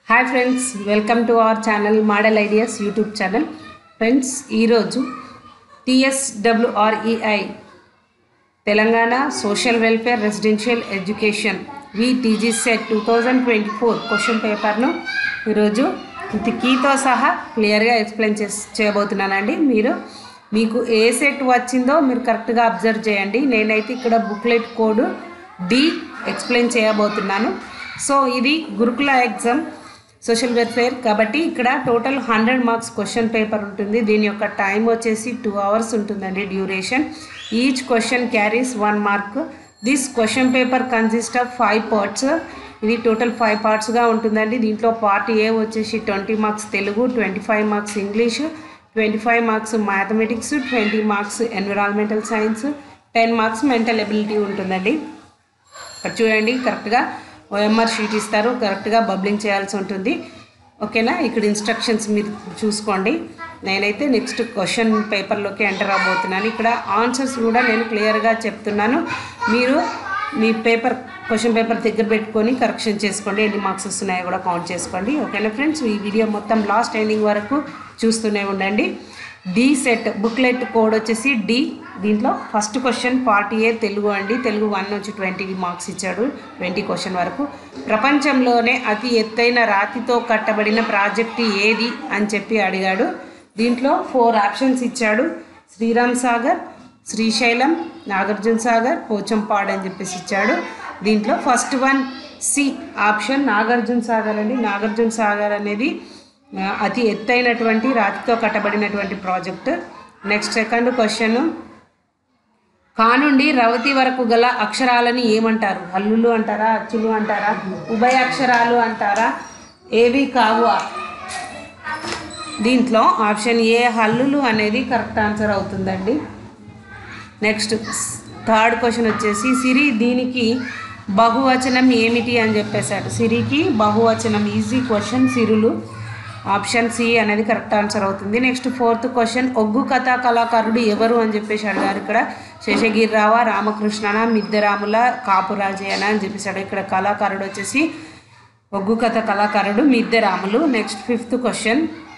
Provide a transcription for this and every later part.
hi friends welcome to our channel model ideas YouTube channel friends ఈరోజు TSWREI Telangana social welfare residential education VTG set two thousand twenty four question పేపర్ను ఈరోజు with కీతో సహా క్లియర్గా explain చేసి చేయబోతున్నానండి మీరు మీకు ఏ set వచ్చిందో మీరు కరెక్ట్గా అబ్జర్వ్ చేయండి నేనైతే ఇక్కడ బుక్లెట్ కోడ్ డి ఎక్స్ప్లెయిన్ చేయబోతున్నాను సో ఇది గురుకుల ఎగ్జామ్ సోషల్ వెల్ఫేర్ కాబట్టి ఇక్కడ total hundred marks question paper ఉంటుంది దీని యొక్క టైం వచ్చేసి టూ అవర్స్ ఉంటుందండి duration each question carries one mark this question paper consist of five parts ఇది టోటల్ ఫైవ్ పార్ట్స్గా ఉంటుందండి దీంట్లో పార్ట్ ఏ వచ్చేసి twenty marks Telugu twenty five marks English twenty five marks mathematics twenty marks environmental science ten marks mental ability ఉంటుందండి ఇక్కడ చూడండి కరెక్ట్గా OMR sheet ఇస్తారు కరెక్ట్గా బబ్లింగ్ చేయాల్సి ఉంటుంది ఓకేనా ఇక్కడ ఇన్స్ట్రక్షన్స్ మీరు చూసుకోండి నేనైతే నెక్స్ట్ క్వశ్చన్ పేపర్లోకి ఎంటర్ అవబోతున్నాను ఇక్కడ ఆన్సర్స్ కూడా నేను క్లియర్గా చెప్తున్నాను మీరు మీ పేపర్ క్వశ్చన్ పేపర్ దగ్గర పెట్టుకొని కరెక్షన్ చేసుకోండి ఎన్ని మార్క్స్ వస్తున్నాయో కూడా కౌంట్ చేసుకోండి ఓకేనా ఫ్రెండ్స్ ఈ వీడియో మొత్తం లాస్ట్ ఎండింగ్ వరకు చూస్తూనే ఉండండి డి సెట్ బుక్లెట్ కోడ్ వచ్చేసి డి దీంట్లో first question part A Telugu అండి తెలుగు వన్ నుంచి ట్వంటీ మార్క్స్ ఇచ్చాడు ట్వంటీ క్వశ్చన్ వరకు ప్రపంచంలోనే అతి ఎత్తైన రాతితో కట్టబడిన ప్రాజెక్టు ఏది అని చెప్పి అడిగాడు దీంట్లో ఫోర్ ఆప్షన్స్ ఇచ్చాడు శ్రీరామ్ సాగర్ శ్రీశైలం నాగార్జున సాగర్ పోచంపాడు అని చెప్పేసి ఇచ్చాడు దీంట్లో first one C option Nagarjuna Sagar అండి నాగార్జున సాగర్ అనేది ఆ, అతి ఎత్తైనటువంటి రాతితో కట్టబడినటువంటి ప్రాజెక్ట్ నెక్స్ట్ సెకండ్ క్వశ్చన్ కా నుండి రవతి వరకు గల అక్షరాలని ఏమంటారు హల్లులు అంటారా అచ్చులు అంటారా ఉభయ అక్షరాలు అంటారా ఏవి కావు దీంట్లో ఆప్షన్ ఏ హల్లులు అనేది కరెక్ట్ ఆన్సర్ అవుతుందండి నెక్స్ట్ థర్డ్ క్వశ్చన్ వచ్చేసి సిరి దీనికి బహువచనం ఏమిటి అని చెప్పేశాడు సిరికి బహువచనం ఈజీ క్వశ్చన్ సిరులు ఆప్షన్ సి అనేది కరెక్ట్ ఆన్సర్ అవుతుంది నెక్స్ట్ ఫోర్త్ క్వశ్చన్ ఒగ్గు కథా కళాకారుడు ఎవరు అని చెప్పేసి అడిగారు ఇక్కడ శేషగిరిరావ రామకృష్ణన మిద్దరాముల కాపురాజయ్యన అని చెప్పేసాడు ఇక్కడ కళాకారుడు వచ్చేసి ఒగ్గు కథ కళాకారుడు మిద్దరాములు నెక్స్ట్ ఫిఫ్త్ క్వశ్చన్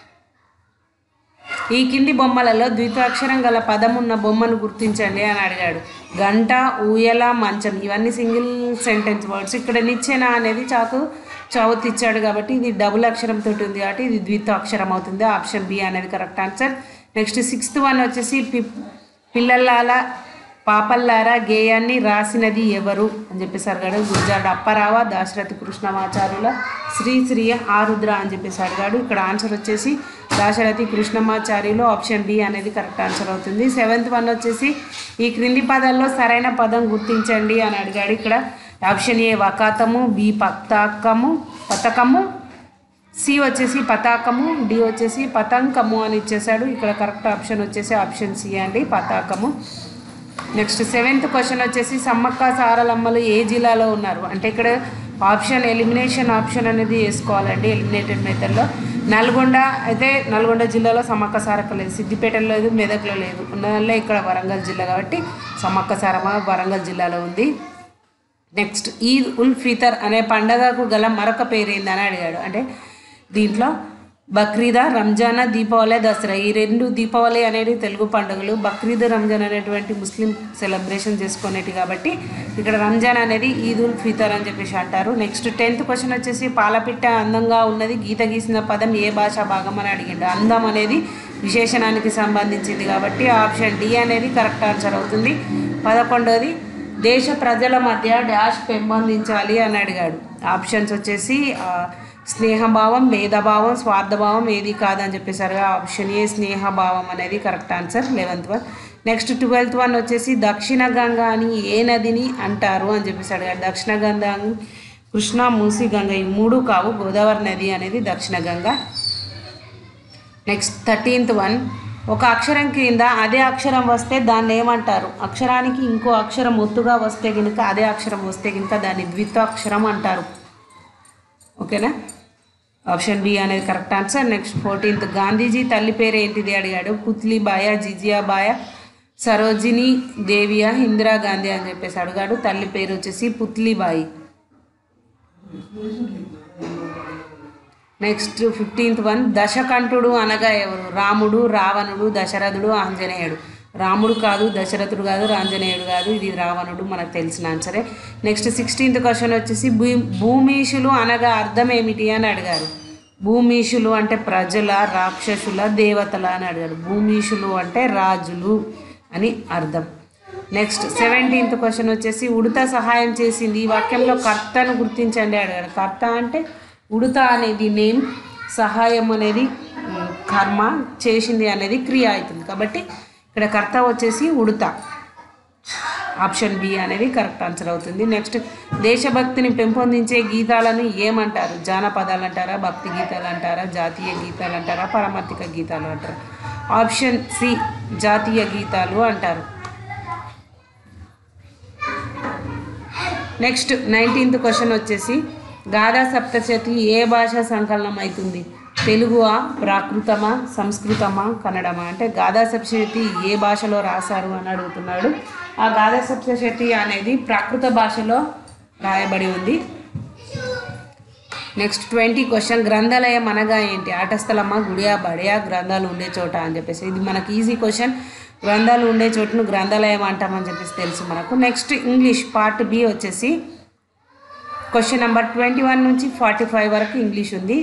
ఈ కింది బొమ్మలలో ద్వితాక్షరం గల పదం ఉన్న బొమ్మను గుర్తించండి అని అడిగాడు గంట ఊయల మంచం ఇవన్నీ సింగిల్ సెంటెన్స్ వర్డ్స్ ఇక్కడ నిచ్చెన అనేది చాకు చౌత్ ఇచ్చాడు కాబట్టి ఇది డబుల్ అక్షరంతో ఉంది కాబట్టి ఇది ద్వితాక్షరం అవుతుంది ఆప్షన్ బి అనేది correct answer next sixth one వచ్చేసి పి పిల్లలాల పాపల్లారా గేయాన్ని రాసినది ఎవరు అని చెప్పేసారు కదా గురజాడ అప్పారావ దాశరథి కృష్ణమాచార్యుల శ్రీ శ్రీ ఆరుద్ర అని చెప్పేసి అడిగాడు ఇక్కడ ఆన్సర్ వచ్చేసి దాశరథి కృష్ణమాచార్యులు ఆప్షన్ బి అనేది కరెక్ట్ ఆన్సర్ అవుతుంది సెవెంత్ వన్ వచ్చేసి ఈ క్రింది పదాల్లో సరైన పదం గుర్తించండి అని అడిగాడు ఇక్కడ ఆప్షన్ ఏ వకాతము బి పతాకము పతకము సి వచ్చేసి పతాకము డి వచ్చేసి పతంకము అని ఇచ్చేసాడు ఇక్కడ కరెక్ట్ ఆప్షన్ వచ్చేసి ఆప్షన్ సి అండి పతాకము నెక్స్ట్ సెవెంత్ క్వశ్చన్ వచ్చేసి సమ్మక్క సారలమ్మలు ఏ జిల్లాలో ఉన్నారు అంటే ఇక్కడ ఆప్షన్ ఎలిమినేషన్ ఆప్షన్ అనేది వేసుకోవాలండి ఎలిమినేటెడ్ మెథడ్లో నల్గొండ అయితే నల్గొండ జిల్లాలో సమ్మక్క సారక్క లేదు సిద్దిపేటలో లేదు మెదక్లో లేదు ఉన్నదల్ల ఇక్కడ వరంగల్ జిల్లా కాబట్టి సమ్మక్క సారమ్మ వరంగల్ జిల్లాలో ఉంది నెక్స్ట్ ఈద్ ఉల్ ఫితర్ అనే పండగకు గల మరొక పేరు ఏందని అడిగాడు అంటే దీంట్లో బక్రీద రంజాన్ దీపావళి దసరా ఈ రెండు దీపావళి అనేది తెలుగు పండుగలు బక్రీద్ రంజాన్ అనేటువంటి ముస్లిం సెలబ్రేషన్ చేసుకునేటి కాబట్టి ఇక్కడ రంజాన్ అనేది ఈద్ ఉల్ ఫితర్ అని చెప్పేసి అంటారు నెక్స్ట్ టెన్త్ క్వశ్చన్ వచ్చేసి పాలపిట్ట అందంగా ఉన్నది గీత గీసిన పదం ఏ భాషా భాగం అని అడిగిండు అందం అనేది విశేషణానికి సంబంధించింది కాబట్టి ఆప్షన్ డి అనేది కరెక్ట్ ఆన్సర్ అవుతుంది పదకొండవది దేశ ప్రజల మధ్య డాష్ పెంపొందించాలి అని అడిగాడు ఆప్షన్స్ వచ్చేసి ఆ, స్నేహభావం భేదభావం స్వార్థభావం ఏది కాదని చెప్పేసారు ఆప్షన్ ఏ స్నేహభావం అనేది correct answer eleventh one next twelfth one వచ్చేసి దక్షిణ గంగా అని ఏ నదిని అంటారు అని చెప్పేసి అడిగాడు దక్షిణ గంగా కృష్ణ మూసి గంగ ఈ మూడు కావు గోదావరి నది అనేది దక్షిణ గంగా నెక్స్ట్ థర్టీన్త్ వన్ ఒక అక్షరం కింద అదే అక్షరం వస్తే దాన్ని ఏమంటారు అక్షరానికి ఇంకో అక్షరం ఒత్తుగా వస్తే కనుక అదే అక్షరం వస్తే కనుక దాన్ని ద్వితాక్షరం అంటారు ఓకేనా ఆప్షన్ బి అనేది correct answer next fourteenth Gandhiji తల్లి పేరు ఏంటిది అడిగాడు పుత్లిబాయ జిజియాబాయ సరోజిని దేవియా ఇందిరాగాంధీ అని చెప్పేసి అడిగాడు తల్లి పేరు వచ్చేసి పుత్లిబాయి నెక్స్ట్ ఫిఫ్టీన్త్ వన్ దశకంఠుడు అనగా ఎవరు రాముడు రావణుడు దశరథుడు ఆంజనేయుడు రాముడు కాదు దశరథుడు కాదు ఆంజనేయుడు కాదు ఇది రావణుడు మనకు తెలిసిన ఆన్సరే నెక్స్ట్ సిక్స్టీన్త్ క్వశ్చన్ వచ్చేసి భూ భూమీషులు అనగా అర్థం ఏమిటి అని అడిగారు భూమీషులు అంటే ప్రజల రాక్షసుల దేవతల అని అడిగారు భూమీషులు అంటే రాజులు అని అర్థం నెక్స్ట్ సెవెంటీన్త్ క్వశ్చన్ వచ్చేసి ఉడత సహాయం చేసింది ఈ వాక్యంలో కర్తను గుర్తించండి అడిగాడు కర్త అంటే ఉడత అనేది నేమ్ సహాయం అనేది ఉమ్, కర్మ చేసింది అనేది క్రియ అవుతుంది కాబట్టి ఇక్కడ కర్త వచ్చేసి ఉడత ఆప్షన్ బి అనేది కరెక్ట్ ఆన్సర్ అవుతుంది నెక్స్ట్ దేశభక్తిని పెంపొందించే గీతాలను ఏమంటారు జానపదాలు అంటారా భక్తి గీతాలు అంటారా జాతీయ గీతాలు అంటారా పరమార్థిక గీతాలు అంటారా ఆప్షన్ సి జాతీయ గీతాలు అంటారు నెక్స్ట్ నైన్టీన్త్ క్వశ్చన్ వచ్చేసి గాథా సప్తశతి ఏ భాష సంకలనం అవుతుంది తెలుగువా ప్రాకృతమా సంస్కృతమా కన్నడమా అంటే గాథా సప్తశతి ఏ భాషలో రాశారు అని అడుగుతున్నాడు ఆ గాథా సప్తశతి అనేది ప్రాకృత భాషలో రాయబడి ఉంది నెక్స్ట్ ట్వంటీ క్వశ్చన్ గ్రంథాలయం అనగా ఏంటి ఆట స్థలమా గుడియా బడియా గ్రంథాలు ఉండే చోట అని చెప్పేసి ఇది మనకి ఈజీ క్వశ్చన్ గ్రంథాలు ఉండే చోటును గ్రంథాలయం అంటామని చెప్పేసి తెలుసు మనకు నెక్స్ట్ ఇంగ్లీష్ పార్ట్ బి వచ్చేసి క్వశ్చన్ నెంబర్ ట్వంటీ వన్ నుంచి ఫార్టీ ఫైవ్ వరకు ఇంగ్లీష్ ఉంది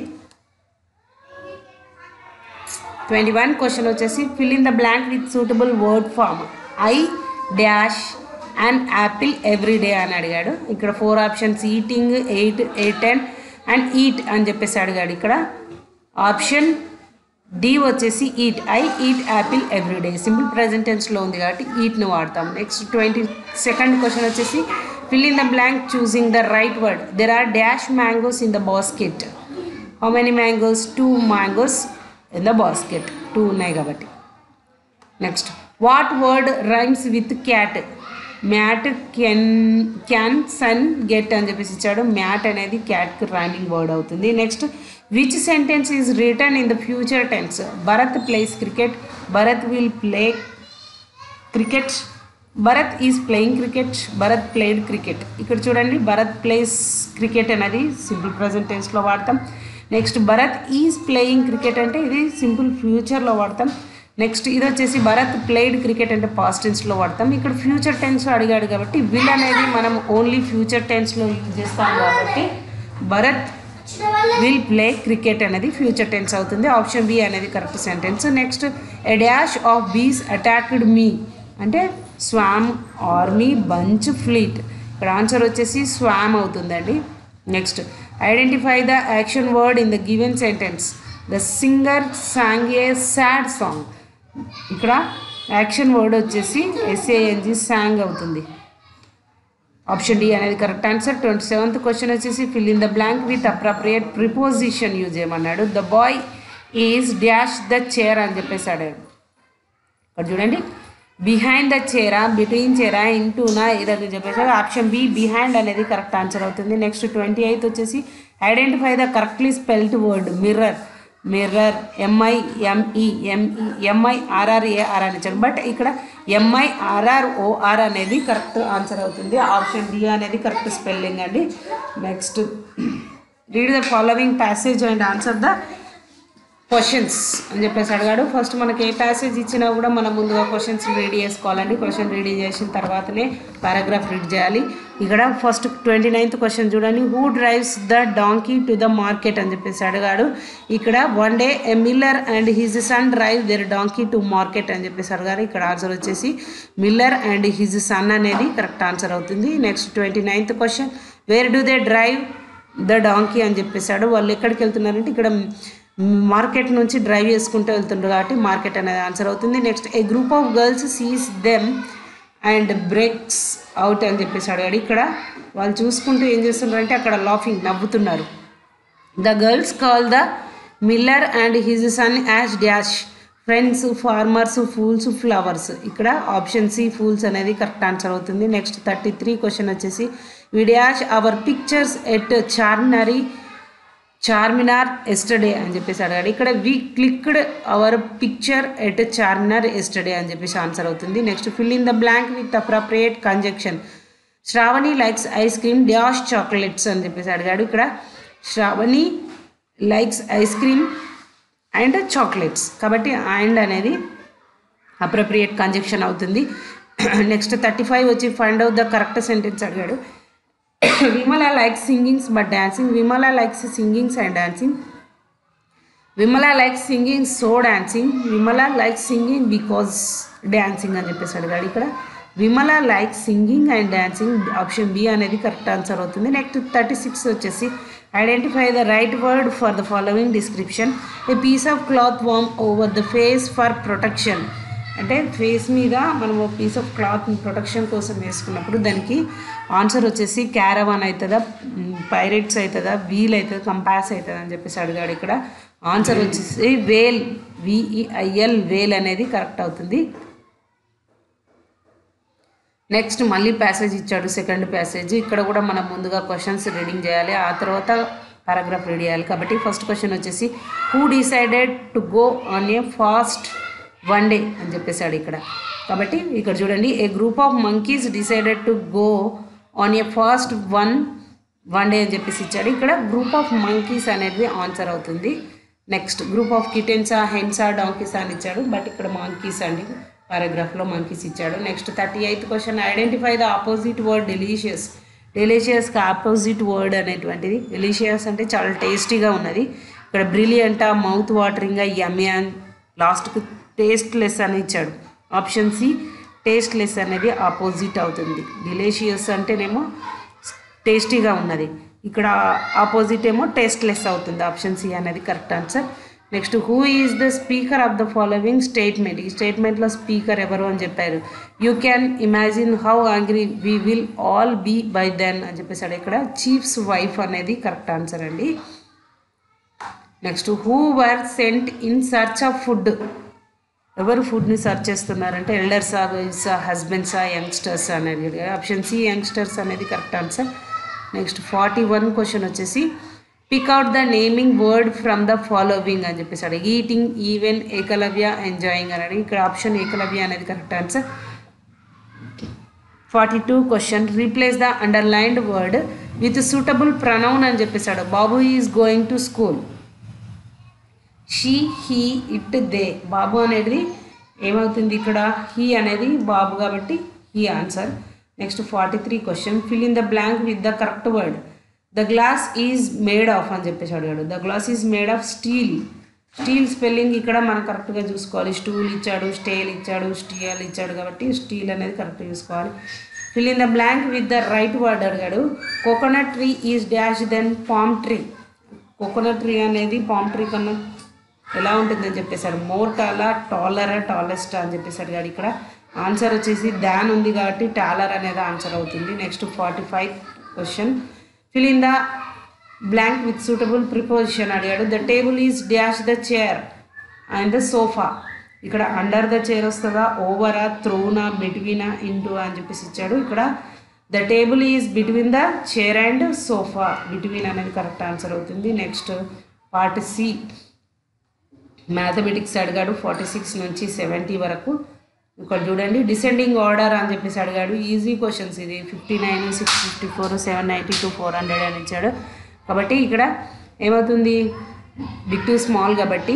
ట్వంటీ వన్ క్వశ్చన్ వచ్చేసి fill in the blank with suitable word form I dash and apple every day అని అడిగాడు ఇక్కడ four options eating ate eaten and eat అని చెప్పేసి అడిగాడు ఇక్కడ ఆప్షన్ డి వచ్చేసి eat I eat apple every day simple present టెన్స్లో ఉంది కాబట్టి ఈట్ను వాడతాం నెక్స్ట్ ట్వంటీ సెకండ్ క్వశ్చన్ వచ్చేసి fill in the blank choosing the right word there are dash mangoes in the basket how many mangoes two mangoes in the basket two ఉన్నాయి కాబట్టి next what word rhymes with cat mat can can sun get అని చెప్పేసి ఇచ్చాడు mat అనేది క్యాట్కి rhyming word అవుతుంది next which sentence is written in the future tense Bharat plays cricket Bharat will play cricket Bharat is playing cricket Bharat played cricket ఇక్కడ చూడండి Bharat plays cricket అనేది simple present టెన్స్లో వాడతాం next Bharat is playing cricket అంటే ఇది సింపుల్ ఫ్యూచర్లో వాడతాం నెక్స్ట్ ఇది వచ్చేసి భరత్ ప్లేడ్ క్రికెట్ అంటే పాస్ట్ టెన్స్లో వాడతాం ఇక్కడ ఫ్యూచర్ టెన్స్లో అడిగాడు కాబట్టి విల్ అనేది మనం ఓన్లీ ఫ్యూచర్ టెన్స్లో యూజ్ చేస్తాం కాబట్టి భరత్ విల్ ప్లే క్రికెట్ అనేది ఫ్యూచర్ టెన్స్ అవుతుంది ఆప్షన్ బి అనేది correct sentence next a dash of bees attacked me అంటే స్వామ్ ఆర్మీ బంచ్ ఫ్లీట్ ఇక్కడ ఆన్సర్ వచ్చేసి స్వామ్ అవుతుందండి next identify the action word in the given sentence the singer sang a sad song ఇక్కడ action word వచ్చేసి S A N G sang అవుతుంది option D అనేది correct answer twenty seventh question వచ్చేసి fill in the blank with appropriate preposition use చేయమన్నాడు the boy is dash the chair అని చెప్పేసి అడిగాడు ఇక్కడ చూడండి బిహైండ్ ద చైరా బిట్వీన్ చైరా ఇంటూనా ఏదని చెప్పేసి ఆప్షన్ బి బిహైండ్ అనేది కరెక్ట్ ఆన్సర్ అవుతుంది నెక్స్ట్ ట్వంటీ ఎయిత్ వచ్చేసి identify the correctly spelled word mirror mirror M I M E M E M I R R A R అని ఇచ్చాడు బట్ ఇక్కడ ఎంఐ ఆర్ఆర్ ఓఆర్ అనేది కరెక్ట్ ఆన్సర్ అవుతుంది ఆప్షన్ డి అనేది కరెక్ట్ స్పెల్లింగ్ అండి next read the following passage and answer the questions అని చెప్పేసి అడిగాడు ఫస్ట్ మనకి ఏ ప్యాసేజ్ ఇచ్చినా కూడా మనం ముందుగా క్వశ్చన్స్ రెడీ చేసుకోవాలండి క్వశ్చన్ రెడీ చేసిన తర్వాతనే పారాగ్రాఫ్ రీడ్ చేయాలి ఇక్కడ ఫస్ట్ ట్వంటీ నైన్త్ క్వశ్చన్ చూడండి who drives the donkey to the market అని చెప్పేసి అడిగాడు ఇక్కడ one day a miller and his son drive their donkey to market అని చెప్పేసి అడిగారు ఇక్కడ ఆన్సర్ వచ్చేసి మిల్లర్ అండ్ హిజ్ సన్ అనేది కరెక్ట్ ఆన్సర్ అవుతుంది next twenty ninth question where do they drive the donkey అని చెప్పేశాడు వాళ్ళు ఎక్కడికి వెళ్తున్నారంటే ఇక్కడ మార్కెట్ నుంచి డ్రైవ్ చేసుకుంటూ వెళ్తుండ్రు కాబట్టి మార్కెట్ అనేది ఆన్సర్ అవుతుంది next a group of girls sees them and breaks out అని చెప్పేసి అడిగాడు ఇక్కడ వాళ్ళు చూసుకుంటూ ఏం చేస్తున్నారంటే అక్కడ లాఫింగ్ నవ్వుతున్నారు the girls call the miller and his son as dash friends farmers fools flowers ఇక్కడ ఆప్షన్ సి ఫూల్స్ అనేది కరెక్ట్ ఆన్సర్ అవుతుంది నెక్స్ట్ థర్టీ త్రీ క్వశ్చన్ వచ్చేసి we dash our pictures at చార్మినరీ చార్మినార్ ఎస్టర్డే అని చెప్పేసి అడిగాడు ఇక్కడ we clicked our picture at Charminar yesterday అని చెప్పేసి ఆన్సర్ అవుతుంది next fill in the blank with appropriate conjunction Shravani likes ice cream dash chocolates అని చెప్పేసి అడిగాడు ఇక్కడ Shravani likes ice cream and chocolates కాబట్టి అండ్ అనేది అప్రోప్రియేట్ కంజక్షన్ అవుతుంది నెక్స్ట్ థర్టీ ఫైవ్ వచ్చి find out the correct sentence అడిగాడు Vimala likes singings but dancing Vimala likes singings and dancing Vimala likes singing so dancing Vimala likes singing because dancing అని చెప్పేసి అడిగాడు ఇక్కడ Vimala like singing and dancing option B అనేది correct answer అవుతుంది next thirty six వచ్చేసి identify the right word for the following description a piece of cloth worn over the face for protection అంటే face మీద మనం ఒక పీస్ ఆఫ్ క్లాత్ ప్రొటెక్షన్ కోసం వేసుకున్నప్పుడు దానికి ఆన్సర్ వచ్చేసి క్యారవాన్ అవుతుందా పైరెట్స్ అవుతుందా వీల్ అవుతుందా కంపాస్ అవుతుందా అని చెప్పేసి అడిగాడు ఇక్కడ ఆన్సర్ వచ్చేసి వేల్ విఈఐఎల్ వేల్ అనేది కరెక్ట్ అవుతుంది నెక్స్ట్ మళ్ళీ ప్యాసేజ్ ఇచ్చాడు సెకండ్ ప్యాసేజ్ ఇక్కడ కూడా మనం ముందుగా క్వశ్చన్స్ రీడింగ్ చేయాలి ఆ తర్వాత పారాగ్రాఫ్ రెడీ చేయాలి కాబట్టి ఫస్ట్ క్వశ్చన్ వచ్చేసి who decided to go on a fast one day అని చెప్పేశాడు ఇక్కడ కాబట్టి ఇక్కడ చూడండి a group of monkeys decided to go on a fast one one day అని చెప్పేసి ఇచ్చాడు ఇక్కడ గ్రూప్ ఆఫ్ మంకీస్ అనేది ఆన్సర్ అవుతుంది నెక్స్ట్ గ్రూప్ ఆఫ్ కిటెన్సా హెన్సా డాంకీస్ అని ఇచ్చాడు బట్ ఇక్కడ మంకీస్ అండి పారాగ్రాఫ్లో మంకీస్ ఇచ్చాడు next thirty eighth question identify the opposite word delicious డెలీషియస్కి opposite word అనేటువంటిది డెలీషియస్ అంటే చాలా టేస్టీగా ఉన్నది ఇక్కడ బ్రిలియంటా మౌత్ వాటరింగ్గా యమ్మి అని లాస్ట్కి టేస్ట్లెస్ అని ఇచ్చాడు ఆప్షన్ సి టేస్ట్లెస్ అనేది ఆపోజిట్ అవుతుంది డిలీషియస్ అంటేనేమో టేస్టీగా ఉన్నది ఇక్కడ ఆపోజిట్ ఏమో టేస్ట్లెస్ అవుతుంది ఆప్షన్ సి అనేది correct answer next who is the speaker of the following statement ఈ స్టేట్మెంట్లో స్పీకర్ ఎవరు అని చెప్పారు you can imagine how angry we will all be by then అని చెప్పేసాడు ఇక్కడ చీఫ్స్ వైఫ్ అనేది కరెక్ట్ ఆన్సర్ అండి next who were sent in search of food ఎవరు ఫుడ్ని సర్చ్ చేస్తున్నారంటే ఎల్డర్సా వైఫ్సా హస్బెండ్సా యంగ్స్టర్స్ అనేది ఆప్షన్ సి యంగ్స్టర్స్ అనేది correct answer next forty one question వచ్చేసి pick out the naming word from the following అని చెప్పేసాడు ఈటింగ్ ఈవెన్ ఏకలవ్య ఎంజాయింగ్ అనేది ఇక్కడ ఆప్షన్ ఏకలవ్య అనేది correct answer forty two question replace the underlined word with suitable pronoun అని చెప్పేశాడు Babu is going to school she he it they Babu అనేది ఏమవుతుంది ఇక్కడ హీ అనేది బాబు కాబట్టి he answer next forty three question fill in the blank with the correct word the glass is made of అని చెప్పేసి అడిగాడు the glass is made of steel steel spelling ఇక్కడ మనం కరెక్ట్గా చూసుకోవాలి స్టూల్ ఇచ్చాడు స్టేల్ ఇచ్చాడు స్టీల్ ఇచ్చాడు కాబట్టి స్టీల్ అనేది కరెక్ట్ చూసుకోవాలి fill in the blank with the right word అడిగాడు coconut tree is dash than palm tree coconut tree అనేది పామ్ ట్రీ కన్నా ఎలా ఉంటుందని చెప్పేశాడు మోర్ టాలా టాలరా టాలెస్ట్ అని చెప్పేసి అడిగాడు ఇక్కడ ఆన్సర్ వచ్చేసి దాన్ ఉంది కాబట్టి టాలర్ అనేది ఆన్సర్ అవుతుంది next forty five question fill in the blank with suitable preposition అడిగాడు the table is dash the chair and the sofa ఇక్కడ అండర్ ద చైర్ వస్తుందా ఓవరా త్రోనా బిట్వీనా ఇంటూ అని చెప్పేసి ఇచ్చాడు ఇక్కడ the table is between the chair and sofa between అనేది కరెక్ట్ ఆన్సర్ అవుతుంది నెక్స్ట్ పార్ట్ సి మ్యాథమెటిక్స్ అడిగాడు ఫార్టీ సిక్స్ నుంచి సెవెంటీ వరకు ఇక్కడ చూడండి డిసెండింగ్ ఆర్డర్ అని చెప్పేసి అడిగాడు ఈజీ క్వశ్చన్స్ ఇది fifty nine six fifty four seven ninety two four hundred అని ఇచ్చాడు కాబట్టి ఇక్కడ ఏమవుతుంది బిగ్ టు స్మాల్ కాబట్టి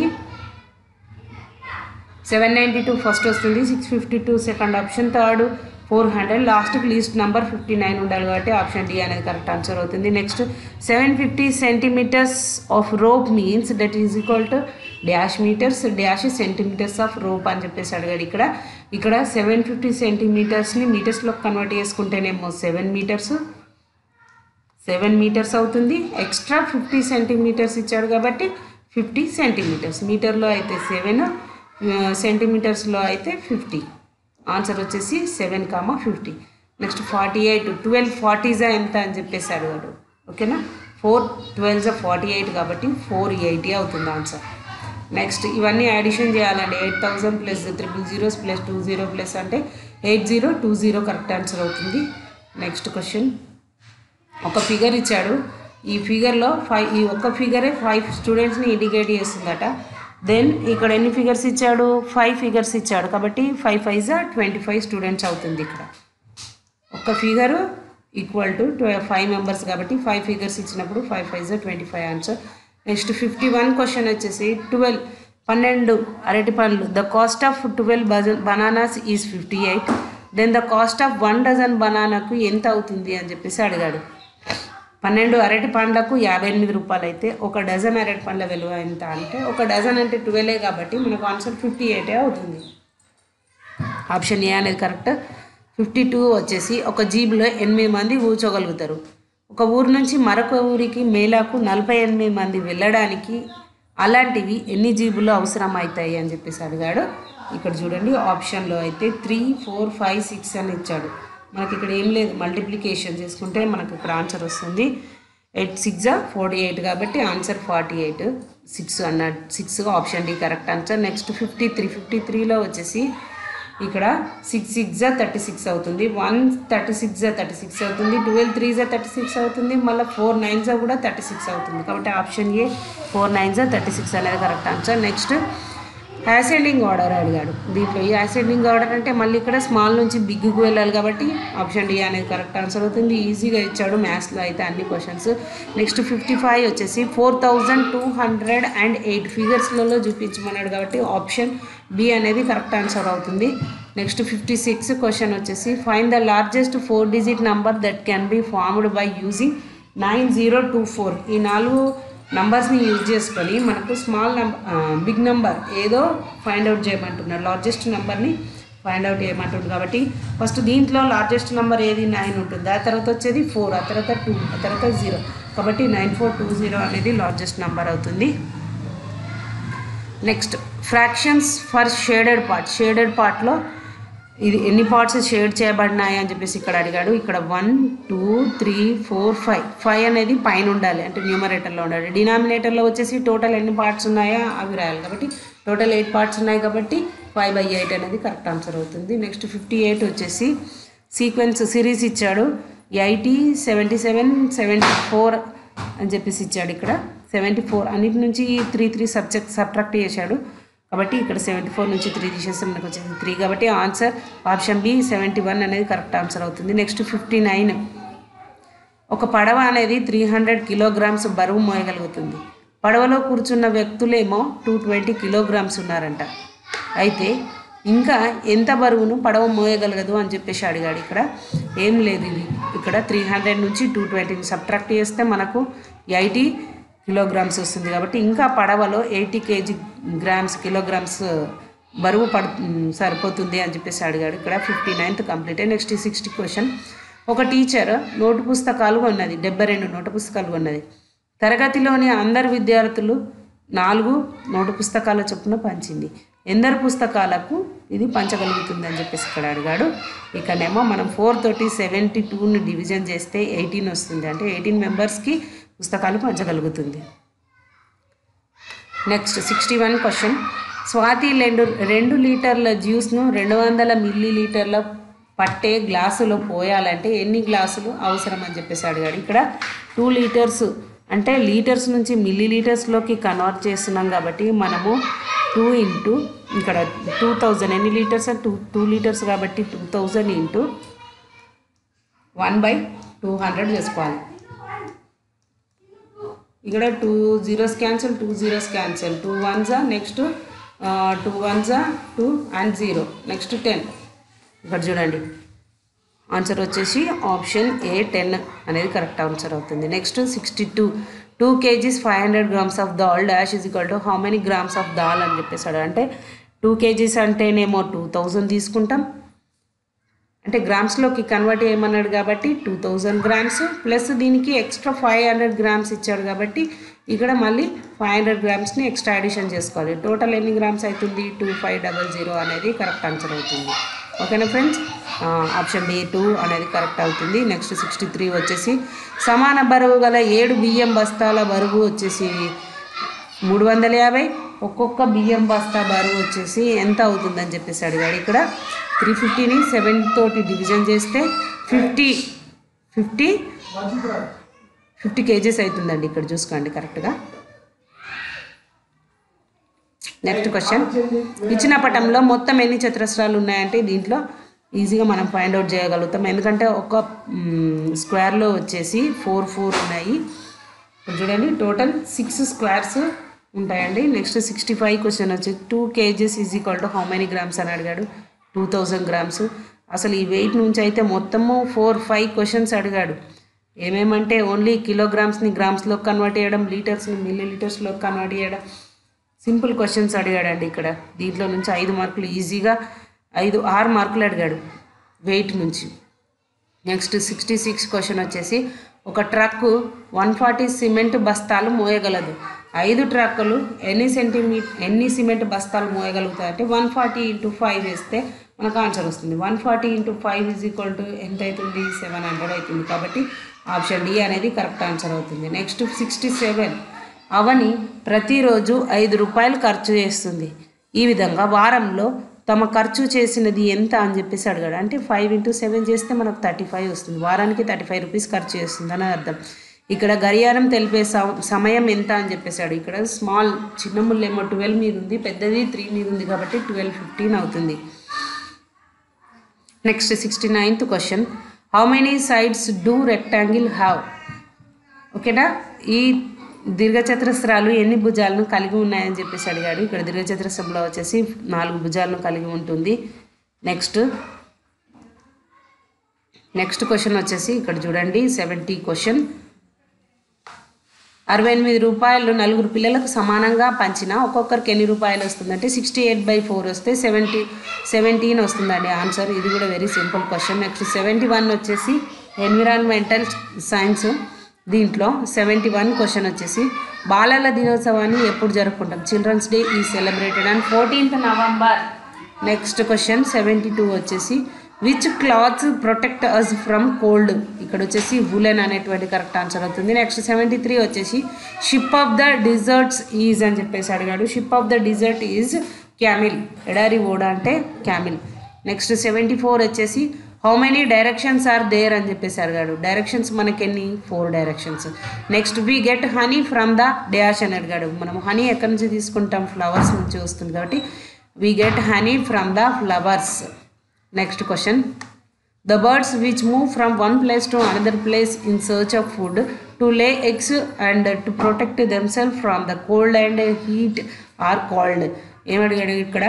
సెవెన్ నైంటీ టూ ఫస్ట్ వస్తుంది six fifty two second option third four hundred లాస్ట్కి లీస్ట్ నెంబర్ ఫిఫ్టీ నైన్ ఉండాలి కాబట్టి ఆప్షన్ డి అనేది కరెక్ట్ ఆన్సర్ అవుతుంది next seven fifty centimetres of rope means that is equal to dash metres dash centimetres of rope అని చెప్పేసి అడిగాడు ఇక్కడ ఇక్కడ సెవెన్ ఫిఫ్టీ సెంటీమీటర్స్ని మీటర్స్లో కన్వర్ట్ చేసుకుంటేనేమో సెవెన్ మీటర్స్ సెవెన్ మీటర్స్ అవుతుంది ఎక్స్ట్రా ఫిఫ్టీ సెంటీమీటర్స్ ఇచ్చాడు కాబట్టి ఫిఫ్టీ సెంటీమీటర్స్ మీటర్లో అయితే సెవెన్ సెంటీమీటర్స్లో అయితే ఫిఫ్టీ ఆన్సర్ వచ్చేసి seven comma fifty next forty eight twelve ఫార్టీజా ఎంత అని చెప్పేసి అడిగాడు ఓకేనా ఫోర్ ట్వెల్వ్జా ఫార్టీ ఎయిట్ కాబట్టి ఫోర్ ఎయిటీ అవుతుంది ఆన్సర్ నెక్స్ట్ ఇవన్నీ అడిషన్ చేయాలండి eight thousand plus triple zeros plus two zero plus అంటే eight zero two zero correct answer అవుతుంది నెక్స్ట్ క్వశ్చన్ ఒక ఫిగర్ ఇచ్చాడు ఈ ఫిగర్లో ఫైవ్ ఈ ఒక్క ఫిగరే ఫైవ్ స్టూడెంట్స్ని ఇండికేట్ చేస్తుందట దెన్ ఇక్కడ ఎన్ని ఫిగర్స్ ఇచ్చాడు ఫైవ్ ఫిగర్స్ ఇచ్చాడు కాబట్టి five five twenty five students అవుతుంది ఇక్కడ ఒక figure equal to five members కాబట్టి ఫైవ్ ఫిగర్స్ ఇచ్చినప్పుడు five five twenty five answer next fifty one question వచ్చేసి ట్వెల్వ్ పన్నెండు అరటి పండ్లు the cost of twelve bananas is fifty eight then the cost of one dozen బనానాకు ఎంత అవుతుంది అని చెప్పేసి అడిగాడు పన్నెండు అరటి పండ్లకు యాభై ఎనిమిది రూపాయలు అయితే ఒక డజన్ అరటి పండ్ల విలువ ఎంత అంటే ఒక డజన్ అంటే ట్వెల్వే కాబట్టి మనకు ఆన్సర్ ఫిఫ్టీ ఎయిటే అవుతుంది ఆప్షన్ ఏ అనేది కరెక్ట్ ఫిఫ్టీ టూ వచ్చేసి ఒక జీబులో ఎనిమిది మంది కూర్చోగలుగుతారు ఒక ఊరు నుంచి మరొక ఊరికి మేళాకు నలభై ఎనిమిది మంది వెళ్ళడానికి అలాంటివి ఎన్ని జీబులు అవసరం అవుతాయి అని చెప్పేసి అడిగాడు ఇక్కడ చూడండి ఆప్షన్లో అయితే త్రీ ఫోర్ ఫైవ్ సిక్స్ అని ఇచ్చాడు మనకి ఇక్కడ ఏం లేదు మల్టిప్లికేషన్ చేసుకుంటే మనకి ఇక్కడ ఆన్సర్ వస్తుంది ఎయిట్ సిక్స్ ఫార్టీ ఎయిట్ కాబట్టి ఆన్సర్ ఫార్టీ ఎయిట్ సిక్స్ అన్న six option D correct answer next fifty three fifty త్రీలో వచ్చేసి ఇక్కడ సిక్స్ సిక్స్ థర్టీ సిక్స్ అవుతుంది one thirty six thirty six అవుతుంది ట్వెల్వ్ త్రీ థర్టీ సిక్స్ అవుతుంది మళ్ళీ ఫోర్ నైన్స్ కూడా థర్టీ సిక్స్ అవుతుంది కాబట్టి option A four nines thirty six అనేది correct answer next ascending order అడిగాడు దీంట్లో ఈ యాసెండింగ్ ఆర్డర్ అంటే మళ్ళీ ఇక్కడ స్మాల్ నుంచి బిగ్గుకు వెళ్ళాలి కాబట్టి ఆప్షన్ డి అనేది కరెక్ట్ ఆన్సర్ అవుతుంది ఈజీగా ఇచ్చాడు మ్యాథ్స్లో అయితే అన్ని క్వశ్చన్స్ నెక్స్ట్ ఫిఫ్టీ ఫైవ్ వచ్చేసి four thousand two hundred and eight ఫిగర్స్లలో చూపించమన్నాడు కాబట్టి ఆప్షన్ బి అనేది కరెక్ట్ ఆన్సర్ అవుతుంది నెక్స్ట్ ఫిఫ్టీ సిక్స్ క్వశ్చన్ వచ్చేసి find the largest four digit number that can be formed by using nine zero two four ఈ నాలుగు నంబర్స్ని యూజ్ చేసుకొని మనకు స్మాల్ నంబర్ బిగ్ నంబర్ ఏదో ఫైండ్ అవుట్ చేయమంటున్నారు లార్జెస్ట్ నెంబర్ని ఫైండ్ అవుట్ చేయమంటుంది కాబట్టి ఫస్ట్ దీంట్లో లార్జెస్ట్ నెంబర్ ఏది నైన్ ఉంటుంది ఆ తర్వాత వచ్చేది ఫోర్ ఆ తర్వాత టూ ఆ తర్వాత జీరో కాబట్టి నైన్ ఫోర్ టూ జీరో అనేది లార్జెస్ట్ నెంబర్ అవుతుంది next fractions for shaded part shaded పార్ట్లో ఇది ఎన్ని పార్ట్స్ షేడ్ చేయబడినాయి అని చెప్పేసి ఇక్కడ అడిగాడు ఇక్కడ one two three four five five అనేది పైన ఉండాలి అంటే న్యూమరేటర్లో ఉండాలి డినామినేటర్లో వచ్చేసి టోటల్ ఎన్ని పార్ట్స్ ఉన్నాయో అవి రాయాలి కాబట్టి టోటల్ ఎయిట్ పార్ట్స్ ఉన్నాయి కాబట్టి ఫైవ్ బై ఎయిట్ అనేది కరెక్ట్ ఆన్సర్ అవుతుంది నెక్స్ట్ ఫిఫ్టీ ఎయిట్ వచ్చేసి సీక్వెన్స్ సిరీస్ ఇచ్చాడు eighty seventy seven seventy four అని చెప్పేసి ఇచ్చాడు ఇక్కడ సెవెంటీ ఫోర్ అన్నిటి నుంచి త్రీ త్రీ సబ్జెక్ట్ సబ్ట్రాక్ట్ చేశాడు కాబట్టి ఇక్కడ సెవెంటీ ఫోర్ నుంచి త్రీ తీసేస్తే మనకు వచ్చేసి త్రీ కాబట్టి answer option B seventy one అనేది కరెక్ట్ ఆన్సర్ అవుతుంది నెక్స్ట్ ఫిఫ్టీ నైన్ ఒక పడవ అనేది త్రీ హండ్రెడ్ కిలోగ్రామ్స్ బరువు మోయగలుగుతుంది పడవలో కూర్చున్న వ్యక్తులేమో టూ ట్వంటీ కిలోగ్రామ్స్ ఉన్నారంట అయితే ఇంకా ఎంత బరువును పడవ మోయగలగదు అని చెప్పేసి అడిగాడు ఇక్కడ ఏం లేదు ఇది ఇక్కడ త్రీ హండ్రెడ్ నుంచి టూ ట్వంటీని సబ్ట్రాక్ట్ చేస్తే మనకు ఎయిటీ కిలోగ్రామ్స్ వస్తుంది కాబట్టి ఇంకా పడవలో ఎయిటీ కేజీ గ్రామ్స్ కిలోగ్రామ్స్ బరువు పడు సరిపోతుంది అని చెప్పేసి అడిగాడు ఇక్కడ fifty ninth complete next sixty question ఒక టీచర్ నోటు పుస్తకాలు కొన్నది డెబ్బై రెండు నోటు పుస్తకాలు కొన్నది తరగతిలోని అందరు విద్యార్థులు నాలుగు నోటు పుస్తకాల చొప్పున పంచింది ఎందరు పుస్తకాలకు ఇది పంచగలుగుతుంది అని చెప్పేసి ఇక్కడ అడిగాడు ఇక్కడనేమో మనం ఫోర్ తోటి సెవెంటీ టూని డివిజన్ చేస్తే ఎయిటీన్ వస్తుంది అంటే ఎయిటీన్ మెంబర్స్కి పుస్తకాలు పంచగలుగుతుంది next sixty one question Swathi రెండు రెండు లీటర్ల జ్యూస్ను రెండు వందల మిల్లీ లీటర్ల పట్టే గ్లాసులో పోయాలంటే ఎన్ని గ్లాసులు అవసరం అని చెప్పేసి అడిగాడు ఇక్కడ టూ లీటర్స్ అంటే లీటర్స్ నుంచి మిల్లీ లీటర్స్లోకి కన్వర్ట్ చేస్తున్నాం కాబట్టి మనము టూ ఇంటూ ఇక్కడ టూ థౌజండ్ ఎన్ని లీటర్స్ టూ టూ లీటర్స్ కాబట్టి two thousand into one by two hundred చేసుకోవాలి ఇక్కడ two zeros cancel two zeros cancel two వన్జా నెక్స్ట్ టూ వన్జా two and zero next ten ఇక్కడ చూడండి ఆన్సర్ వచ్చేసి ఆప్షన్ ఏ టెన్ అనేది కరెక్ట్ ఆన్సర్ అవుతుంది next sixty two two KGs five hundred grams of dal dash is equal to how many grams of dal అని చెప్పేసాడు అంటే టూ కేజీస్ అంటేనేమో టూ థౌజండ్ తీసుకుంటాం అంటే గ్రామ్స్లోకి కన్వర్ట్ చేయమన్నాడు కాబట్టి టూ థౌజండ్ గ్రామ్స్ ప్లస్ దీనికి ఎక్స్ట్రా ఫైవ్ హండ్రెడ్ గ్రామ్స్ ఇచ్చాడు కాబట్టి ఇక్కడ మళ్ళీ ఫైవ్ హండ్రెడ్ గ్రామ్స్ని ఎక్స్ట్రా అడిషన్ చేసుకోవాలి టోటల్ ఎన్ని గ్రామ్స్ అవుతుంది టూ ఫైవ్ డబల్ జీరో అనేది కరెక్ట్ ఆన్సర్ అవుతుంది ఓకేనా ఫ్రెండ్స్ ఆప్షన్ బి టూ అనేది కరెక్ట్ అవుతుంది నెక్స్ట్ సిక్స్టీ త్రీ వచ్చేసి సమాన బరువు గల ఏడు బియ్యం బస్తాల బరువు వచ్చేసి మూడు వందల యాభై ఒక్కొక్క బియ్యం బస్తా బరువు వచ్చేసి ఎంత అవుతుందని చెప్పేసి అడిగాడు ఇక్కడ త్రీ ఫిఫ్టీని సెవెన్ తోటి డివిజన్ చేస్తే ఫిఫ్టీ ఫిఫ్టీ ఫిఫ్టీ కేజీస్ అవుతుందండి ఇక్కడ చూసుకోండి కరెక్ట్గా నెక్స్ట్ క్వశ్చన్ ఇచ్చిన పటంలో మొత్తం ఎన్ని చతురస్రాలు ఉన్నాయంటే దీంట్లో ఈజీగా మనం ఫైండ్ అవుట్ చేయగలుగుతాం ఎందుకంటే ఒక మ్, స్క్వేర్లో వచ్చేసి ఫోర్ ఫోర్ ఉన్నాయి ఇప్పుడు చూడండి టోటల్ సిక్స్ స్క్వేర్స్ ఉంటాయండి నెక్స్ట్ సిక్స్టీ ఫైవ్ క్వశ్చన్ వచ్చి two KGs is equal to how many grams అని అడిగాడు టూ థౌజండ్ గ్రామ్స్ అసలు ఈ వెయిట్ నుంచి అయితే మొత్తము ఫోర్ ఫైవ్ క్వశ్చన్స్ అడిగాడు ఏమేమంటే ఓన్లీ కిలోగ్రామ్స్ని గ్రామ్స్లో కన్వర్ట్ చేయడం లీటర్స్ని మిల్లీ లీటర్స్లో కన్వర్ట్ చేయడం సింపుల్ క్వశ్చన్స్ అడిగాడండి ఇక్కడ దీంట్లో నుంచి ఐదు మార్కులు ఈజీగా ఐదు ఆరు మార్కులు అడిగాడు వెయిట్ నుంచి నెక్స్ట్ సిక్స్టీ సిక్స్ క్వశ్చన్ వచ్చేసి ఒక ట్రక్ వన్ ఫార్టీ సిమెంట్ బస్తాలు మోయగలదు ఐదు ట్రక్కులు ఎన్ని సెంటీమీ ఎన్ని సిమెంట్ బస్తాలు మోయగలుగుతాయి అంటే వన్ ఫార్టీ ఇంటూ ఫైవ్ వేస్తే మనకు ఆన్సర్ వస్తుంది one forty into five is equal to ఎంత అవుతుంది సెవెన్ హండ్రెడ్ అవుతుంది కాబట్టి ఆప్షన్ డి అనేది కరెక్ట్ ఆన్సర్ అవుతుంది నెక్స్ట్ సిక్స్టీ సెవెన్ అవని ప్రతిరోజు ఐదు రూపాయలు ఖర్చు చేస్తుంది ఈ విధంగా వారంలో తమ ఖర్చు చేసినది ఎంత అని చెప్పేసి అడిగాడు అంటే ఫైవ్ ఇంటూ సెవెన్ చేస్తే మనకు థర్టీ ఫైవ్ వస్తుంది వారానికి థర్టీ ఫైవ్ రూపీస్ ఖర్చు చేస్తుంది అని అర్థం ఇక్కడ గడియారం తెలిపే సమ- సమయం ఎంత అని చెప్పేసాడు ఇక్కడ స్మాల్ చిన్న ముళ్ళేమో ట్వెల్వ్ మీద ఉంది పెద్దది త్రీ మీద ఉంది కాబట్టి ట్వెల్వ్ ఫిఫ్టీన్ అవుతుంది next sixty ninth question how many sides do rectangle have ఓకేనా ఈ దీర్ఘచతురస్రాలు ఎన్ని భుజాలను కలిగి ఉన్నాయని చెప్పేసి అడిగాడు ఇక్కడ దీర్ఘచతురస్రంలో వచ్చేసి నాలుగు భుజాలను కలిగి ఉంటుంది నెక్స్ట్ నెక్స్ట్ క్వశ్చన్ వచ్చేసి ఇక్కడ చూడండి సెవెంటీ క్వశ్చన్ అరవై ఎనిమిది రూపాయలు నలుగురు పిల్లలకు సమానంగా పంచిన ఒక్కొక్కరికి ఎన్ని రూపాయలు వస్తుందంటే సిక్స్టీ ఎయిట్ బై ఫోర్ వస్తే సెవెంటీ సెవెంటీన్ వస్తుందండి ఆన్సర్ ఇది కూడా very simple question next seventy one వచ్చేసి ఎన్విరాన్మెంటల్ సైన్స్ దీంట్లో సెవెంటీ వన్ క్వశ్చన్ వచ్చేసి బాలల దినోత్సవాన్ని ఎప్పుడు జరుపుకుంటాం children's day is celebrated and fourteenth November next question seventy two వచ్చేసి which clothes protect us from cold ఇక్కడ వచ్చేసి వులెన్ అనేటువంటి కరెక్ట్ ఆన్సర్ అవుతుంది నెక్స్ట్ సెవెంటీ త్రీ వచ్చేసి ship of the deserts is అని చెప్పేసి అడిగాడు ship of the desert is camel ఎడారి ఓడ అంటే క్యామిల్ నెక్స్ట్ సెవెంటీ ఫోర్ వచ్చేసి how many directions are there అని చెప్పేసి అడిగాడు డైరెక్షన్స్ మనకి ఎన్ని four directions next we get honey from the dash అని అడిగాడు మనం హనీ ఎక్కడి నుంచి తీసుకుంటాం ఫ్లవర్స్ నుంచి వస్తుంది కాబట్టి we get honey from the flowers next question the birds which move from one place to another place in search of food to lay eggs and to protect themselves from the cold and heat are called ఏమడిగాడు ఇక్కడ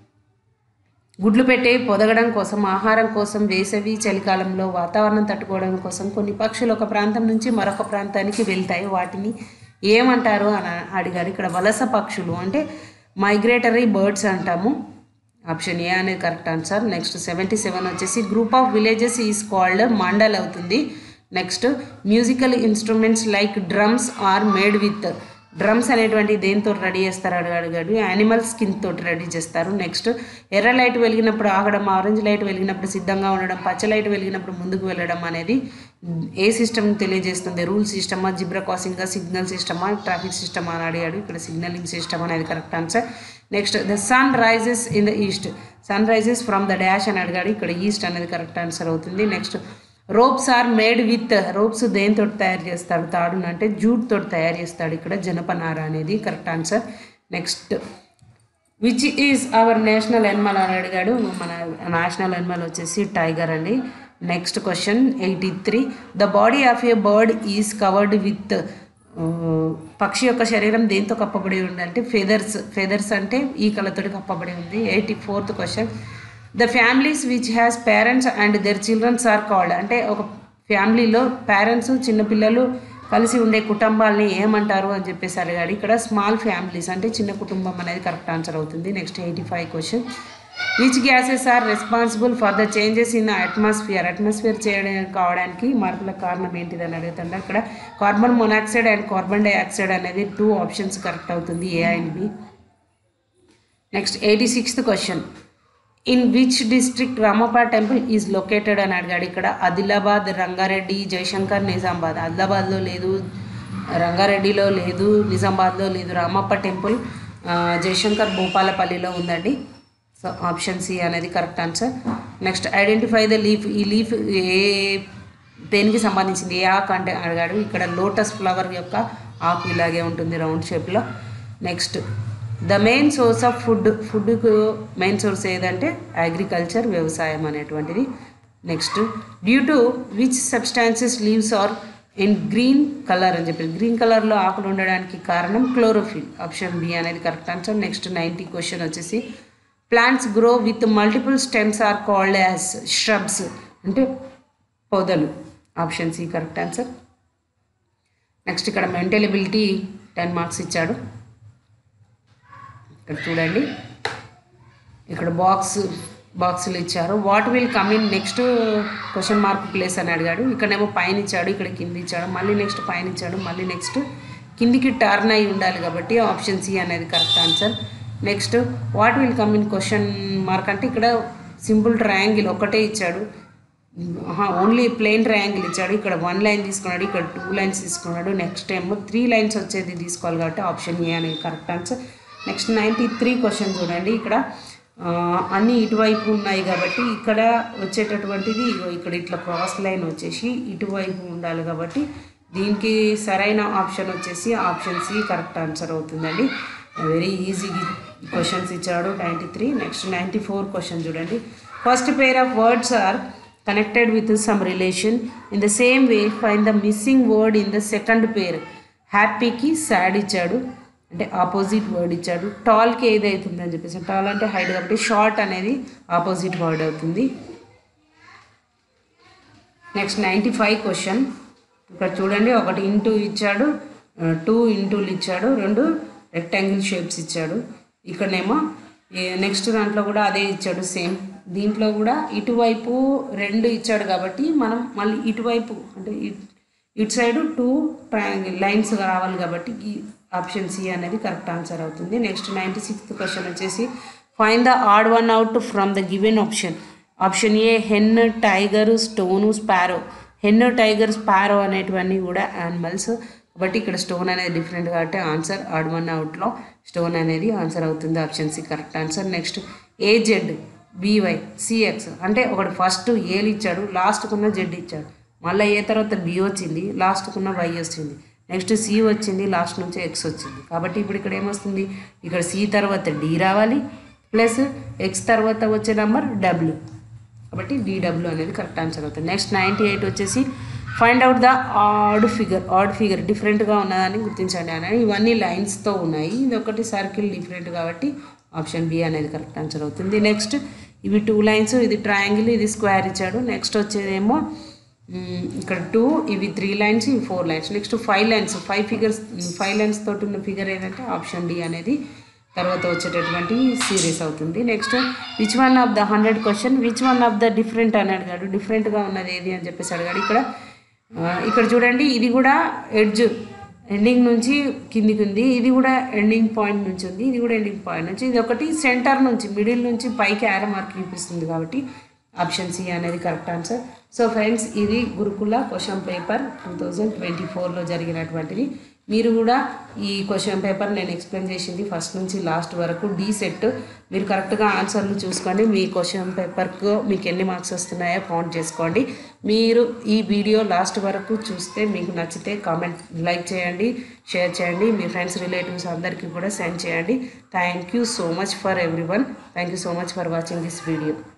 గుడ్లు పెట్టి పొదగడం కోసం ఆహారం కోసం వేసవి చలికాలంలో వాతావరణం తట్టుకోవడం కోసం కొన్ని పక్షులు ఒక ప్రాంతం నుంచి మరొక ప్రాంతానికి వెళ్తాయి వాటిని ఏమంటారు అని అడిగారు ఇక్కడ వలస పక్షులు అంటే మైగ్రేటరీ బర్డ్స్ అంటాము ఆప్షన్ ఏ అనేది correct answer next seventy seven వచ్చేసి group of villages is called mandal అవుతుంది next musical instruments like drums are made with drums అనేటువంటి దేంతో రెడీ చేస్తారు అడిగాడు యానిమల్ స్కిన్ తోటి రెడీ చేస్తారు నెక్స్ట్ ఎర్ర లైట్ వెలిగినప్పుడు ఆగడం ఆరెంజ్ లైట్ వెలిగినప్పుడు సిద్ధంగా ఉండడం పచ్చ లైట్ వెలిగినప్పుడు ముందుకు వెళ్ళడం అనేది ఏ సిస్టమ్ తెలియజేస్తుంది రూల్ సిస్టమా జిబ్రా క్రాసింగ్ సిగ్నల్ సిస్టమా ట్రాఫిక్ సిస్టమా అని అడిగాడు ఇక్కడ సిగ్నలింగ్ సిస్టమ్ అనేది correct answer next the sun rises in the east sun rises from the dash అని అడిగాడు ఇక్కడ ఈస్ట్ అనేది కరెక్ట్ ఆన్సర్ అవుతుంది next ropes are made with ropes దేనితో తయారు చేస్తాడు తాడును అంటే జూట్ తోటి తయారు చేస్తాడు ఇక్కడ జనపనార అనేది correct answer next which is our national animal అని అడిగాడు మన నేషనల్ ఎనిమల్ వచ్చేసి టైగర్ అండి next question eighty three the body of a bird is covered with పక్షి యొక్క శరీరం దేంతో కప్పబడి ఉంది అంటే ఫెదర్స్ ఫెదర్స్ అంటే ఈకలతోటి కప్పబడి ఉంది eighty fourth question the families which has parents and their children's are called అంటే ఒక ఫ్యామిలీలో పేరెంట్స్ చిన్నపిల్లలు కలిసి ఉండే కుటుంబాలని ఏమంటారు అని చెప్పేసి అడిగాడు ఇక్కడ స్మాల్ ఫ్యామిలీస్ అంటే చిన్న కుటుంబం అనేది కరెక్ట్ ఆన్సర్ అవుతుంది next eighty five question which gases are responsible for the changes in atmosphere atmosphere చేయడం కావడానికి మార్పులకు కారణం ఏంటిది అని అడుగుతుంటే అక్కడ carbon monoxide and carbon dioxide అనేది టూ ఆప్షన్స్ కరెక్ట్ అవుతుంది A and B next eighty sixth question in which district Ramappa temple is located అని అడిగాడు ఇక్కడ ఆదిలాబాద్ రంగారెడ్డి జయశంకర్ నిజామాబాద్ ఆదిలాబాద్లో లేదు రంగారెడ్డిలో లేదు నిజామాబాద్లో లేదు రామప్ప టెంపుల్ ఆ, జయశంకర్ భూపాలపల్లిలో ఉందండి సో ఆప్షన్ సి అనేది correct answer next identify the leaf ఈ లీఫ్ ఏ దేనికి సంబంధించింది ఏ ఆకు అంటే అడిగాడు ఇక్కడ లోటస్ ఫ్లవర్ యొక్క ఆకు ఇలాగే ఉంటుంది రౌండ్ షేప్లో next the main source of food ఫుడ్కు మెయిన్ సోర్స్ ఏదంటే అగ్రికల్చర్ వ్యవసాయం అనేటువంటిది next due to which substances leaves are in green colour అని చెప్పి గ్రీన్ కలర్లో ఆకులు ఉండడానికి కారణం క్లోరోఫిల్ ఆప్షన్ బి అనేది correct answer next ninety question వచ్చేసి plants grow with multiple stems are called as shrubs అంటే పొదలు option C correct answer next ఇక్కడ మెంటల్ ఎబిలిటీ టెన్ మార్క్స్ ఇచ్చాడు ఇక్కడ చూడండి ఇక్కడ బాక్స్ బాక్సులు ఇచ్చారు what will come in next question mark place అని అడిగాడు ఇక్కడేమో పైన ఇచ్చాడు ఇక్కడ కింద ఇచ్చాడు మళ్ళీ నెక్స్ట్ పైన ఇచ్చాడు మళ్ళీ నెక్స్ట్ కిందికి టర్న్ అయి ఉండాలి కాబట్టి ఆప్షన్ సి అనేది correct answer next what will come in question mark అంటే ఇక్కడ సింపుల్ ట్రయాంగిల్ ఒకటే ఇచ్చాడు ఓన్లీ ప్లెయిన్ ట్రయాంగిల్ ఇచ్చాడు ఇక్కడ వన్ లైన్ తీసుకున్నాడు ఇక్కడ టూ లైన్స్ తీసుకున్నాడు నెక్స్ట్ ఏమో త్రీ లైన్స్ వచ్చేది తీసుకోవాలి కాబట్టి ఆప్షన్ ఏ అనేది correct answer next ninety three question చూడండి ఇక్కడ ఆ, అన్నీ ఇటువైపు ఉన్నాయి కాబట్టి ఇక్కడ వచ్చేటటువంటిది ఇగో ఇక్కడ ఇట్లా క్రాస్ లైన్ వచ్చేసి ఇటువైపు ఉండాలి కాబట్టి దీనికి సరైన ఆప్షన్ వచ్చేసి ఆప్షన్ సి కరెక్ట్ ఆన్సర్ అవుతుందండి వెరీ ఈజీ క్వశ్చన్స్ ఇచ్చాడు ninety three next ninety four question చూడండి first pair of words are connected with some relation in the same way find the missing word in the second pair హ్యాపీకి sad ఇచ్చాడు అంటే opposite word ఇచ్చాడు టాల్కి ఏది అవుతుంది అని చెప్పేసి టాల్ అంటే హైట్ కాబట్టి షార్ట్ అనేది ఆపోజిట్ వర్డ్ అవుతుంది నెక్స్ట్ నైంటీ ఫైవ్ క్వశ్చన్ ఇక్కడ చూడండి ఒకటి ఇంటూ ఇచ్చాడు టూ ఇంటూలు ఇచ్చాడు రెండు రెక్టాంగిల్ షేప్స్ ఇచ్చాడు ఇక్కడనేమో నెక్స్ట్ దాంట్లో కూడా అదే ఇచ్చాడు సేమ్ దీంట్లో కూడా ఇటువైపు రెండు ఇచ్చాడు కాబట్టి మనం మళ్ళీ ఇటువైపు అంటే ఇట్- ఇటు సైడ్ టూ ట్రయాంగిల్ లైన్స్ రావాలి కాబట్టి ఈ ఆప్షన్ సి అనేది కరెక్ట్ ఆన్సర్ అవుతుంది నెక్స్ట్ నైంటీ సిక్స్త్ క్వశ్చన్ వచ్చేసి find the odd one out from the given option option A hen tiger stone sparrow hen tiger sparrow అనేటివన్నీ కూడా animals కాబట్టి ఇక్కడ స్టోన్ అనేది డిఫరెంట్ కాబట్టి ఆన్సర్ ఆడ్ వన్ అవుట్లో స్టోన్ అనేది ఆన్సర్ అవుతుంది option C correct answer next A Z B Y C X అంటే ఒకటి ఫస్ట్ ఏలు ఇచ్చాడు లాస్ట్కున్న జెడ్ ఇచ్చాడు మళ్ళీ ఏ తర్వాత బి వచ్చింది లాస్ట్కున్న వై వచ్చింది నెక్స్ట్ సి వచ్చింది లాస్ట్ నుంచి ఎక్స్ వచ్చింది కాబట్టి ఇప్పుడు ఇక్కడ ఏమొస్తుంది ఇక్కడ సి తర్వాత డి రావాలి ప్లస్ ఎక్స్ తర్వాత వచ్చే నెంబర్ డబ్ల్యూ కాబట్టి డిడబ్ల్యూ అనేది కరెక్ట్ ఆన్సర్ అవుతుంది నెక్స్ట్ నైంటీ ఎయిట్ వచ్చేసి find out the odd figure odd figure డిఫరెంట్గా ఉన్నదని గుర్తించండి అని ఇవన్నీ లైన్స్తో ఉన్నాయి ఇది ఒకటి సర్కిల్ డిఫరెంట్ కాబట్టి ఆప్షన్ బి అనేది కరెక్ట్ ఆన్సర్ అవుతుంది నెక్స్ట్ ఇవి టూ లైన్స్ ఇది ట్రయాంగిల్ ఇది స్క్వేర్ ఇచ్చాడు నెక్స్ట్ వచ్చేదేమో మ్, ఇక్కడ టూ ఇవి త్రీ లైన్స్ ఇవి four lines next five lines five figures five lines తోటి ఉన్న ఫిగర్ ఏదంటే ఆప్షన్ డి అనేది తర్వాత వచ్చేటటువంటి సిరీస్ అవుతుంది next which one of the hundred question which one of the different అని అడిగాడు డిఫరెంట్గా ఉన్నది ఏది అని చెప్పేసి అడిగాడు ఇక్కడ ఆ, ఇక్కడ చూడండి ఇది కూడా ఎడ్జ్ ఎండింగ్ నుంచి కిందికి ఉంది ఇది కూడా ఎండింగ్ పాయింట్ నుంచి ఉంది ఇది కూడా ఎండింగ్ పాయింట్ నుంచి ఇది ఒకటి సెంటర్ నుంచి మిడిల్ నుంచి పైకి యారో మార్క్ చూపిస్తుంది కాబట్టి ఆప్షన్ సి అనేది కరెక్ట్ ఆన్సర్ సో ఫ్రెండ్స్ ఇది Gurukula question paper two thousand twenty ఫోర్లో జరిగినటువంటిది మీరు కూడా ఈ క్వశ్చన్ పేపర్ నేను ఎక్స్ప్లెయిన్ చేసింది ఫస్ట్ నుంచి లాస్ట్ వరకు డీ సెట్ మీరు కరెక్ట్గా ఆన్సర్లు చూసుకోండి మీ క్వశ్చన్ పేపర్కు మీకు ఎన్ని మార్క్స్ వస్తున్నాయో కౌంట్ చేసుకోండి మీరు ఈ వీడియో లాస్ట్ వరకు చూస్తే మీకు నచ్చితే కామెంట్ లైక్ చేయండి షేర్ చేయండి మీ ఫ్రెండ్స్ రిలేటివ్స్ అందరికీ కూడా సెండ్ చేయండి thank you so much for everyone thank you so much for watching this video